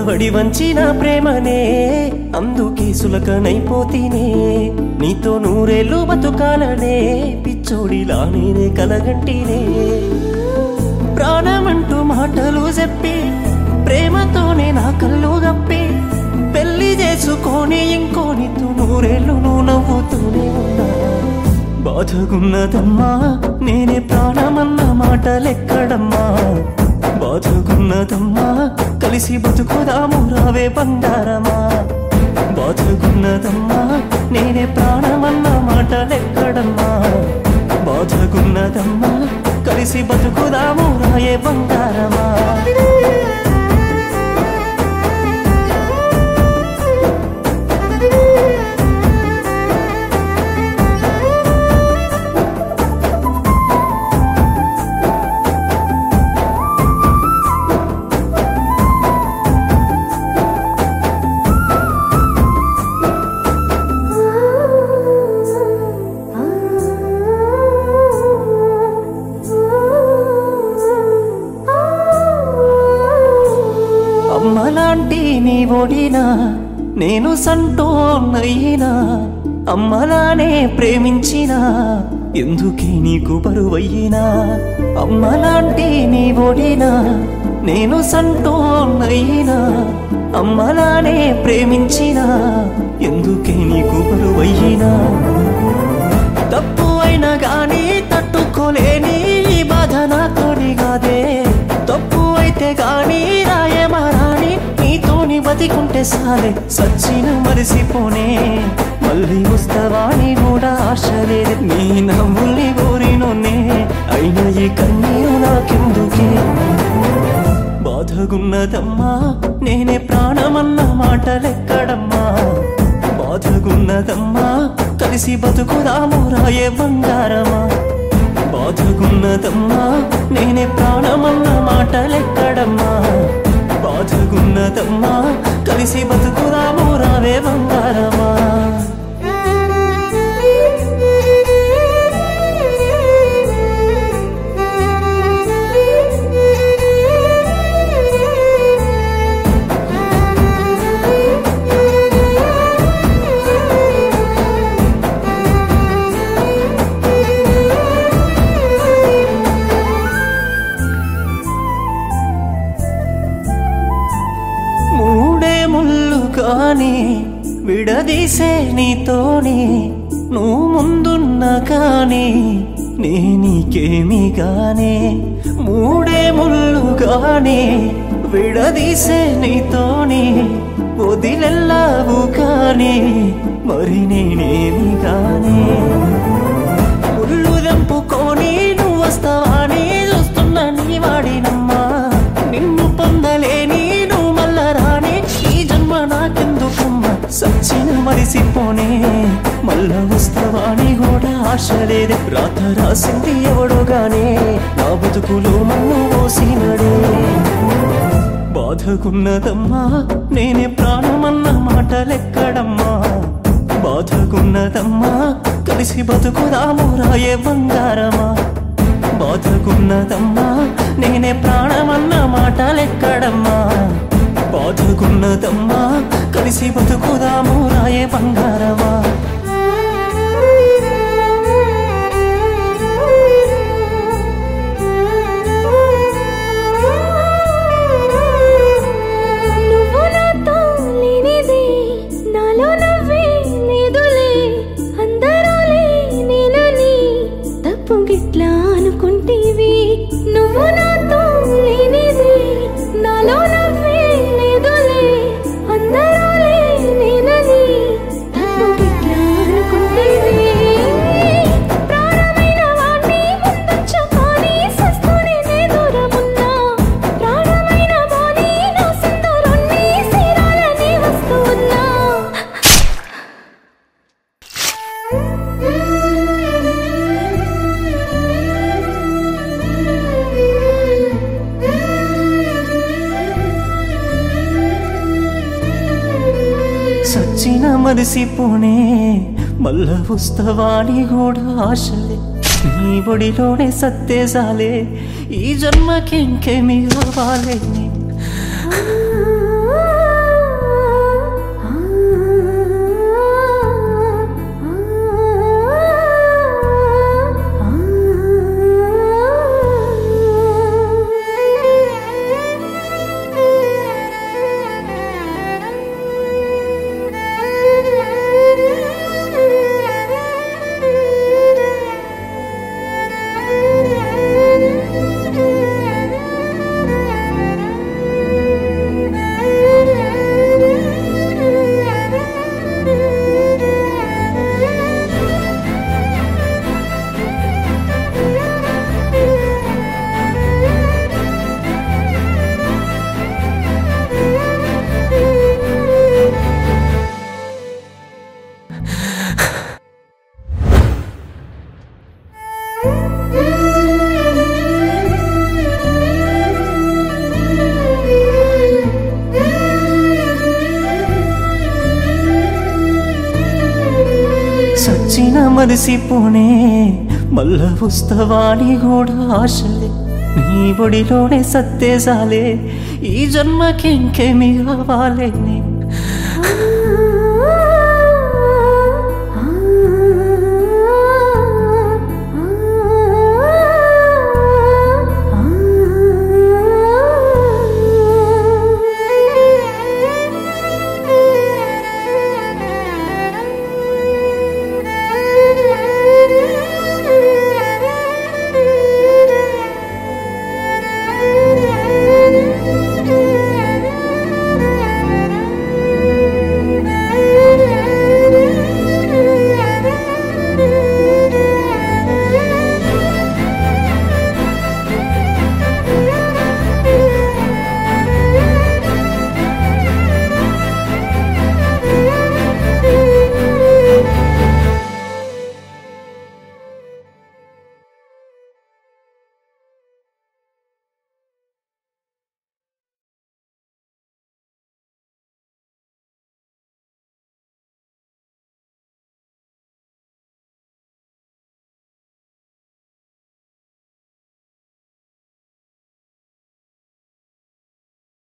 వడి వంచిన ప్రేమనే అందుకే సులకనైపోతీనే నీతో నూరేళ్ళు బతుకాలనే పిచ్చోడిలా నేనే కలగంటినే ప్రాణమంటూ మాటలు చెప్పి ప్రేమతోనే నా కళ్ళు గప్పి పెళ్లి చేసుకొని ఇంకోనితో నూరేళ్ళు నువ్వు నవ్వుతూనే ఉన్నా బాధగున్నదమ్మా నేనే ప్రాణమన్న మాటలెక్కడమ్మా బాధగున్నదమ్మా కలిసి బతుకుదాము రావే బంగారమా బాధగున్నదమ్మా నేనే ప్రాణమన్న మాటలెక్కడమ్మా బాధగున్నదమ్మా కలిసి బతుకుదాము రాయే బంగారమా అమ్మలాంటి నీ ఒడినా నేను సంటోన్నయ్యినా అమ్మలానే ప్రేమించినా ఎందుకే నీకు బరువయ్యినా అమ్మలాంటి నీ ఒడినా నేను సంటోన్నయ్యినా అమ్మలానే ప్రేమించినా ఎందుకే నీకు బరువయ్యినా తప్పు అయినా గాని తట్టుకోలేని ఈ బాధ నాతోని కాదే తప్పు అయితే గాని రాయమారాని నీతోని బతికుంటే సాలే సచ్చిన మరిసిపోనే మళ్ళీ వస్తావాని కూడా ఆశ లేదు నీ నవ్వుల్ని కోరినోనే అయినా ఈ కన్నీరు నాకెందుకే బాధగున్నదమ్మా నేనే ప్రాణమన్న మాటలెక్కడమ్మా బాధగున్నదమ్మా కలిసి బతుకుదాము రాయే బంగారమా బాధగున్నదమ్మా నేనే ప్రాణమన్న మాటలెక్కడమ్మా బాధగున్నదమ్మా కలిసి బతుకుదాము రావే బంగారమా మూడే ముళ్ళు కానీ విడదీసే నీతోని నువ్వు ముందున్న కానీ నే నీకేమి గానే మూడే ముళ్ళు కానీ విడదీసే నీతోని వదిలెల్లావు కానీ మరి నేనేమి గానే ముళ్ళు దంపుకొని నువ్వు వస్తావని చూస్తున్నా నీ వాడినమ్మా నిన్ను పొందలేని నువ్వు మళ్ళా రాని ఈ జన్మ నాకెందుకమ్మా సచ్చిన మరిసిపోనే మళ్ళా వస్తావని కూడా ఆశ లేదు రాత రాసింది ఎవడో గానే నా బతుకులో మన్ను పోసినడే బాధకున్నదమ్మా నేనే ప్రాణమన్న మాటలెక్కడమ్మా బాధకున్నదమ్మా కలిసి బతుకుదాము రాయే బంగారమా బాధకున్నదమ్మా నేనే ప్రాణమన్న మాటలెక్కడమ్మా బాధకున్నదమ్మా కలిసి బతుకుదాము రాయే బంగారమా నువ్వు నాతో లేనిదే నాలో నవ్వే లేదులే అందరూలే నేనని తప్పు గిట్లా అనుకుంటేవి నువ్వు నాతో లేనిదే నాలో నవ్వే లేదులే అందరూలే నేనని తప్పు గిట్లా అనుకుంటేవి ప్రాణమైన వాణ్ణి ముందొచ్చుకొని సస్తూనే నే దూరమున్నా ప్రాణమైన వాణి నా సింధూరాన్ని సీరాలని వస్తూ ఉన్నా సచ్చిన మరిసిపోనే మళ్ళా వస్తావాని కూడా ఆశలే నీ ఒడిలోనే సత్తేసాలే ఈ జన్మకి ఇంకేమి కావాలి ఆ మరిసిపోనే మళ్ళా వస్తావాని కూడా ఆశలే నీ ఒడిలోనే సత్తేసాలే ఈ జన్మకి ఇంకేమి కావాలే